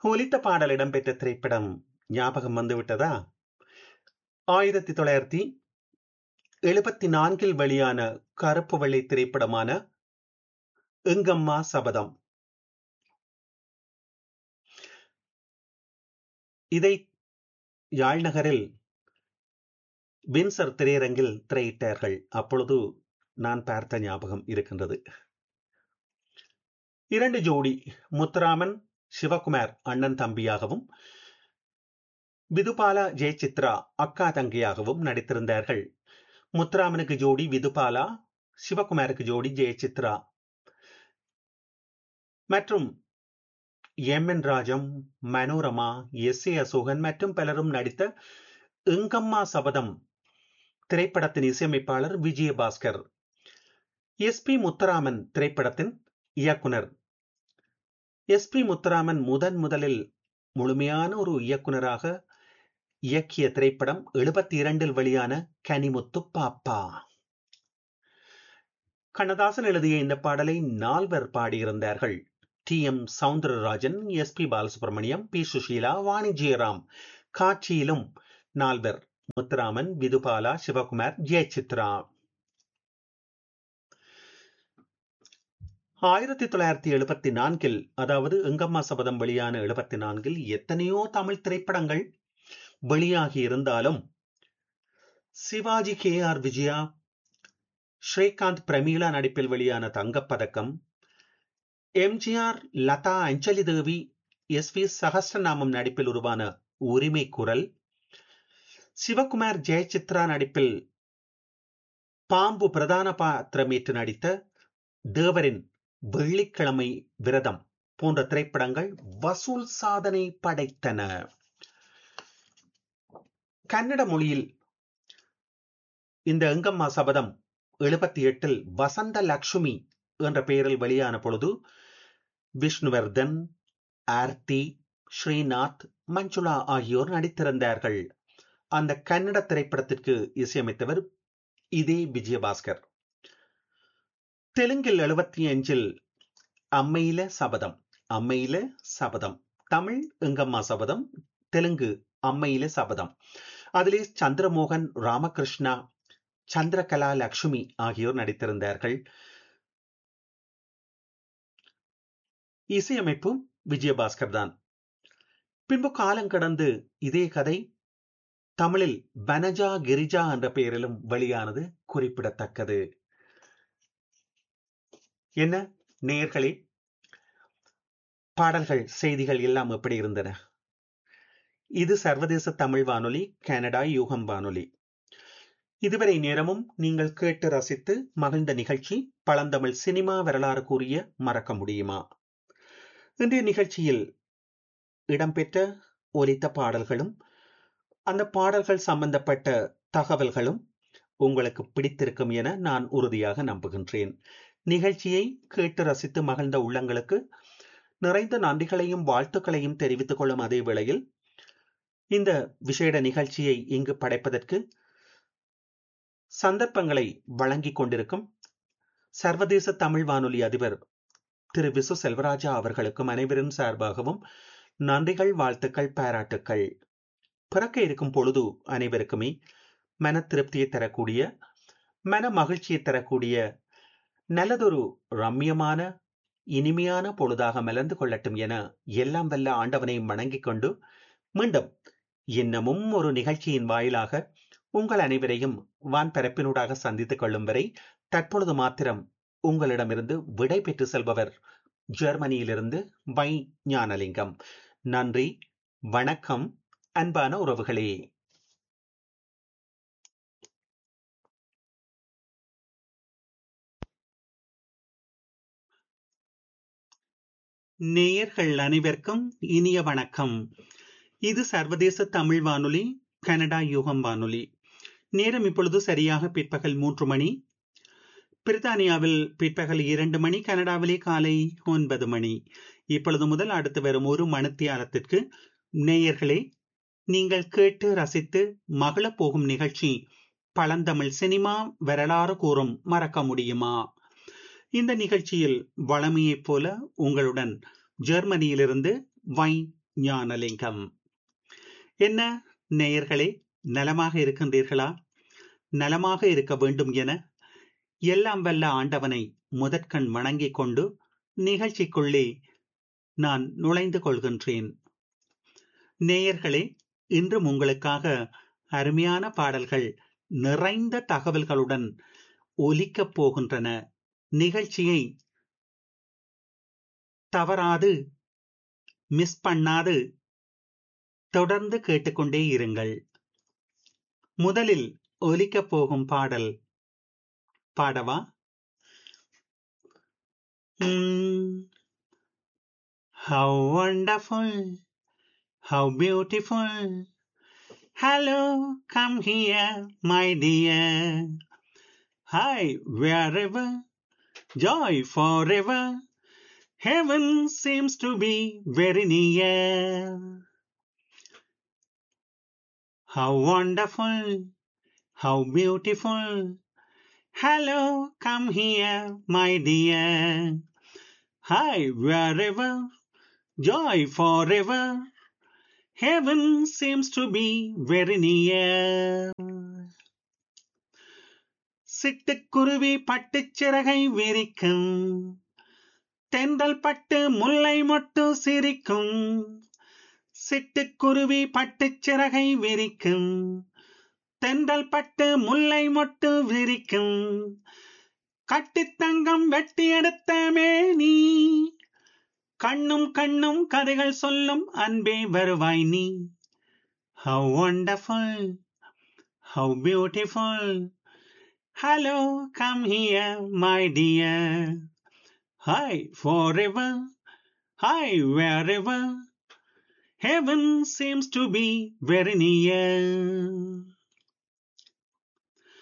ஒலித்த பாடல் இடம்பெற்ற திரைப்படம் ஞாபகம் வந்துவிட்டதா ஆயிரத்தி தொள்ளாயிரத்தி எழுபத்தி நான்கில் வெளியான கருப்பு வெள்ளை திரைப்படமான எங்கம்மா சபதம் இதை யாழ் நகரில் வின்சர் திரையரங்கில் திரையிட்டார்கள் அப்பொழுது நான் பார்த்த ஞாபகம் இருக்கின்றது இரண்டு ஜோடி முத்துராமன் சிவகுமார் அண்ணன் தம்பியாகவும் விதுபாலா ஜெயசித்ரா அக்கா தங்கியாகவும் நடித்திருந்தார்கள் முத்துராமனுக்கு ஜோடி விதுபாலா சிவகுமாருக்கு ஜோடி ஜெயசித்ரா மற்றும் M N Rajam Manorama S A Asokan மற்றும் பலரும் நடித்த எங்கம்மா சபதம் திரைப்படத்தின் இசையமைப்பாளர் விஜயபாஸ்கர் எஸ் பி முத்துராமன் திரைப்படத்தின் இயக்குனர் எஸ் பி முத்துராமன் முதன் முதலில் முழுமையான ஒரு இயக்குனராக இயக்கிய திரைப்படம் எழுபத்தி இரண்டில் வெளியான கனிமுத்து பாப்பா கண்ணதாசன் எழுதிய இந்த பாடலை நால்வர் பாடியிருந்தார்கள் T M Soundararajan S P Balasubrahmanyam P Susheela Vani Jayaram காட்சியிலும் நால்வர் முத்துராமன் விதுபாலா சிவகுமார் ஜெயசித்ரா ஆயிரத்தி தொள்ளாயிரத்தி எழுபத்தி நான்கில் அதாவது எங்கம்மா சபதம் வெளியான எழுபத்தி நான்கில் எத்தனையோ தமிழ் திரைப்படங்கள் வெளியாகி இருந்தாலும் சிவாஜி கே ஆர் விஜயா ஸ்ரீகாந்த் பிரமீளா நடிப்பில் வெளியான Thangapathakkam MGR Latha Anjali Devi S V Sahasranamam நடிப்பில் உருவான உரிமை குரல் சிவகுமார் ஜெயசித்ரா நடிப்பில் பாம்பு பிரதான பாத்திரமேற்று நடித்த தேவரின் வெள்ளிக்கிழமை விரதம் போன்ற திரைப்படங்கள் வசூல் சாதனை படைத்தன கன்னட மொழியில் இந்த எங்கம்மா சபதம் எழுபத்தி எட்டில் வசந்த லக்ஷ்மி என்ற பெயரில் வெளியான பொழுது விஷ்ணுவர்தன் ஆர்த்தி ஸ்ரீநாத் மஞ்சுளா ஆகியோர் நடித்திருந்தார்கள் அந்த கன்னட திரைப்படத்திற்கு இசையமைத்தவர் இதே விஜயபாஸ்கர் தெலுங்கில் எழுபத்தி அஞ்சில் அம்மையில சபதம் அம்மையில சபதம் தமிழ் எங்கம்மா சபதம் தெலுங்கு அம்மையில சபதம் அதிலே சந்திரமோகன் ராமகிருஷ்ணா சந்திரகலா லக்ஷ்மி ஆகியோர் நடித்திருந்தார்கள் இசையமைப்பு விஜயபாஸ்கர் தான் பின்பு காலம் கடந்து இதே கதை தமிழில் பனஜா கிரிஜா என்ற பெயரிலும் வெளியானது குறிப்பிடத்தக்கது என்ன நேர்களே பாடல்கள் செய்திகள் எல்லாம் எப்படி இருந்தன இது சர்வதேச தமிழ் வானொலி கனடா யூகம் வானொலி இதுவரை நேரமும் நீங்கள் கேட்டு ரசித்து மகிழ்ந்த நிகழ்ச்சி பழந்தமிழ் சினிமா வரலாறு கூறிய மறக்க முடியுமா இன்றைய நிகழ்ச்சியில் இடம்பெற்ற ஒலித்த பாடல்களும் அந்த பாடல்கள் சம்பந்தப்பட்ட தகவல்களும் உங்களுக்கு பிடித்திருக்கும் என நான் உறுதியாக நம்புகின்றேன் நிகழ்ச்சியை கேட்டு ரசித்து மகிழ்ந்த உள்ளங்களுக்கு நிறைந்த நன்றிகளையும் வாழ்த்துக்களையும் தெரிவித்துக் கொள்ளும் அதே வேளையில் இந்த விசேட நிகழ்ச்சியை இங்கு படைப்பதற்கு சந்தர்ப்பங்களை வழங்கிக் கொண்டிருக்கும் சர்வதேச தமிழ் வானொலி அதிபர் திரு விசு செல்வராஜா அவர்களுக்கும் அனைவரின் சார்பாகவும் நன்றிகள் வாழ்த்துக்கள் பாராட்டுக்கள் பிறக்க இருக்கும் பொழுது அனைவருக்குமே மன திருப்தியை தரக்கூடிய மன மகிழ்ச்சியை தரக்கூடிய நல்லதொரு ரம்யமான இனிமையான பொழுதாக மலர்ந்து கொள்ளட்டும் என எல்லாம் வல்ல ஆண்டவனை வணங்கிக் கொண்டு மீண்டும் இன்னமும் ஒரு நிகழ்ச்சியின் வாயிலாக உங்கள் அனைவரையும் வான்பரப்பினூடாக சந்தித்துக் கொள்ளும் வரை தற்பொழுது மாத்திரம் உங்களிடமிருந்து விடை பெற்று செல்பவர் ஜெர்மனியிலிருந்து வை ஞானலிங்கம் நன்றி வணக்கம் அன்பான உறவுகளே நேயர்கள் அனைவருக்கும் இனிய வணக்கம் இது சர்வதேச தமிழ் வானொலி கனடா யூகம் வானொலி நேரம் இப்பொழுது சரியாக பிற்பகல் மூன்று மணி பிரித்தானியாவில் பிற்பகல் இரண்டு மணி கனடாவிலே காலை ஒன்பது மணி இப்பொழுது முதல் அடுத்து வரும் ஒரு மணித்தியாலத்திற்கு நேயர்களே நீங்கள் கேட்டு ரசித்து மகள போகும் நிகழ்ச்சி பழந்தமிழ் சினிமா வரலாறு கூறும் மறக்க முடியுமா இந்த நிகழ்ச்சியில் வளமையைப் போல உங்களுடன் ஜெர்மனியிலிருந்து வை ஞானலிங்கம் என்ன நேயர்களே நலமாக இருக்கின்றீர்களா நலமாக இருக்க வேண்டும் என எல்லாம் வல்ல ஆண்டவனை முதற்கண் வணங்கிக் கொண்டு நிகழ்ச்சிக்குள்ளே நான் நுழைந்து கொள்கின்றேன் நேயர்களே இன்றும் உங்களுக்காக அருமையான பாடல்கள் நிறைந்த தகவல்களுடன் ஒலிக்கப் போகின்றன நிகழ்ச்சியை தவறாது மிஸ் பண்ணாது தொடர்ந்து கேட்டுக்கொண்டே இருங்கள் முதலில் ஒலிக்கப் போகும் பாடல் பாடவா how wonderful how beautiful hello come here my dear hi wherever joy forever Heaven seems to be very near. How wonderful, how beautiful. Hello, come here, my dear. Hi, wherever, joy forever. Heaven seems to be very near. சிட்டுக்குருவி பட்டுச் சிறகை விரிக்கும் தென்றல் பட்டு முல்லை மொட்டு சிரிக்கும் சிட்டுக்குருவி பட்டுச் சிறகை விரிக்கும் தென்றல் பட்டு முல்லை மொட்டு விரிக்கும் கட்டித்தங்கம் வெட்டி எடுத்த மேனி கண்ணும் கண்ணும் கதைகள் சொல்லும் அன்பே வருவாய் நீ how wonderful how beautiful hello come here my dear Hi, forever. Hi, wherever. Heaven seems to be very near.